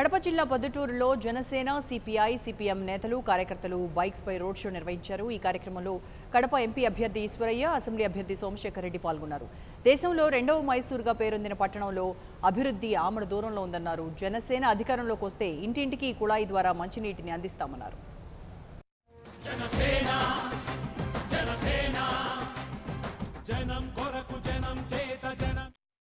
కడప జిల్లా పొద్దుటూరులో Janasena CPI CPM నేతలు కార్యకర్తలు బైక్స్ పై రోడ్ షో నిర్వహించారు ఈ కార్యక్రమంలో కడప ఎంపీ అభ్యర్థి ఈశ్వరయ్య అసెంబ్లీ అభ్యర్థి సోమశేఖర్ రెడ్డి పాల్గొన్నారు దేశంలో రెండవ మైసూరుగా పేరొందిన పట్టణంలో అభివృద్ధి ఆమడ దూరంలో ఉందన్నారు జనసేన అధికారంలోకి వస్తే ఇంటింటికి కుళాయి ద్వారా మంచినీటిని అందిస్తామన్నారు జనం కొరకు జనం చేత జనం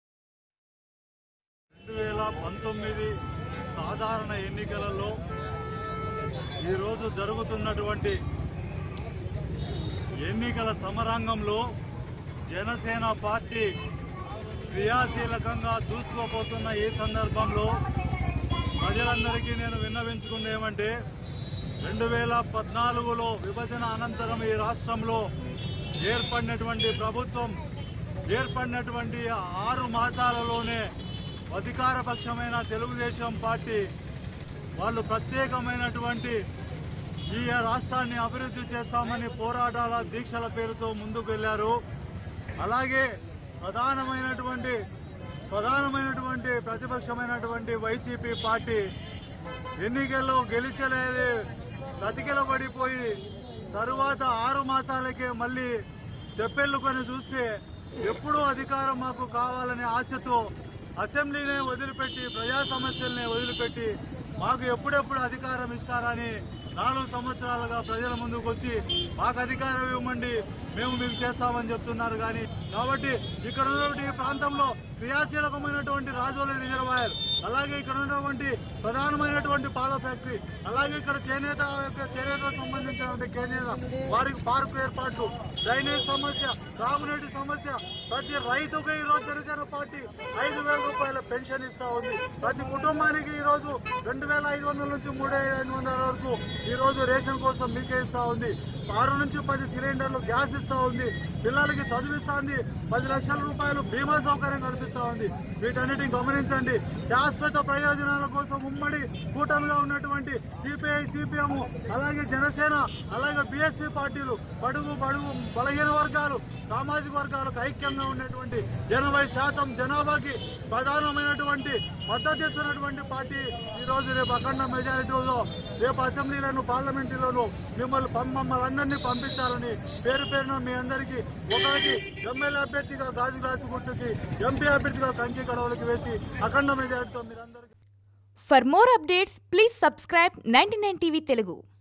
రెండు వేల పంతొమ్మిది సాధారణ ఎన్నికలలో ఈరోజు జరుగుతున్నటువంటి ఎన్నికల సమరాంగంలో జనసేన పార్టీ క్రియాశీలకంగా దూసుకోపోతున్న ఈ సందర్భంలో ప్రజలందరికీ నేను విన్నవించుకుంది ఏమంటే రెండు వేల పద్నాలుగులో విభజన అనంతరం ఈ రాష్ట్రంలో ఏర్పడినటువంటి ప్రభుత్వం ఏర్పడినటువంటి ఆరు మాసాలలోనే అధికారపక్షమైన తెలుగుదేశం పార్టీ వాళ్ళు ప్రత్యేకమైనటువంటి ఈ రాష్ట్రాన్ని అభివృద్ధి చేస్తామని పోరాటాల దీక్షల పేరుతో ముందుకు వెళ్లారు అలాగే ప్రధానమైనటువంటి ప్రధానమైనటువంటి ప్రతిపక్షమైనటువంటి వైసీపీ పార్టీ ఎన్నికల్లో గెలిచలేదు కతికిల పడిపోయి తరువాత ఆరు మాసాలకే మళ్ళీ చెప్పెళ్ళుకొని చూస్తే ఎప్పుడూ అధికారం మాకు కావాలనే ఆశతో అసెంబ్లీనే వదిలిపెట్టి ప్రజా సమస్యల్ని వదిలిపెట్టి మాకు ఎప్పుడెప్పుడు అధికారం ఇస్తారని నాలుగు సంవత్సరాలుగా ప్రజల ముందుకు వచ్చి మాకు అధికారం ఇవ్వమండి మేము మీకు చేస్తామని చెప్తున్నారు కానీ కాబట్టి ఇక్కడ ఉన్నటువంటి ఈ ప్రాంతంలో క్రియాశీలకమైనటువంటి రాజోలి రిజర్వాయర్ అలాగే ఇక్కడ ఉన్నటువంటి ప్రధానమైనటువంటి పాల ఫ్యాక్టరీ అలాగే ఇక్కడ చేనేత యొక్క చేనేతకు సంబంధించినటువంటి చేనేత వారికి పార్కు ఏర్పాట్లు డ్రైనేజ్ సమస్య తాగునీటి సమస్య ప్రతి రైతుకు ఈ రోజు జనసేన పార్టీ ఐదు వేల రూపాయల పెన్షన్ ఇస్తా ఉంది ప్రతి కుటుంబానికి ఈ రోజు రెండు వేల ఐదు వందల నుంచి మూడు వేల ఐదు వందల వరకు ఈ రోజు రేషన్ కోసం మీకే ఇస్తా ఉంది ఆరు నుంచి పది సిలిండర్లు గ్యాస్ ఇస్తా ఉంది పిల్లలకి చదివిస్తా ఉంది పది లక్షల రూపాయలు బీమా సౌకర్యం కల్పిస్తా ఉంది వీటన్నిటిని గమనించండి శాశ్వత ప్రయోజనాల కోసం ఉమ్మడి కూటమిలో ఉన్నటువంటి సిపిఐ సిపిఎం అలాగే జనసేన అలాగే బిఎస్పీ పార్టీలు బడుగు బడుగు బలహీన వర్గాలు సామాజిక వర్గాలకు ఐక్యంగా ఉన్నటువంటి ఎనభై శాతం జనాభాకి ప్రధానమైనటువంటి మద్దతు ఇస్తున్నటువంటి పార్టీ ఈ రోజు రేపు అఖండ మెజారిటీలో రేపు అసెంబ్లీలోను పార్లమెంటులోను మిమ్మల్ని పం- మమ్మల్ని అందరినీ పంపించాలని పేరు పేరున మీ అందరికీ ఒకరికి ఎమ్మెల్యే అభ్యర్థిగా గాజు గ్లాసు గుర్తుకి ఎంపీ అభ్యర్థిగా కంకి గడవలకి వేసి అఖండ మెజారిటీతో మీరందరికీ For more updates, please subscribe 99 TV Telugu.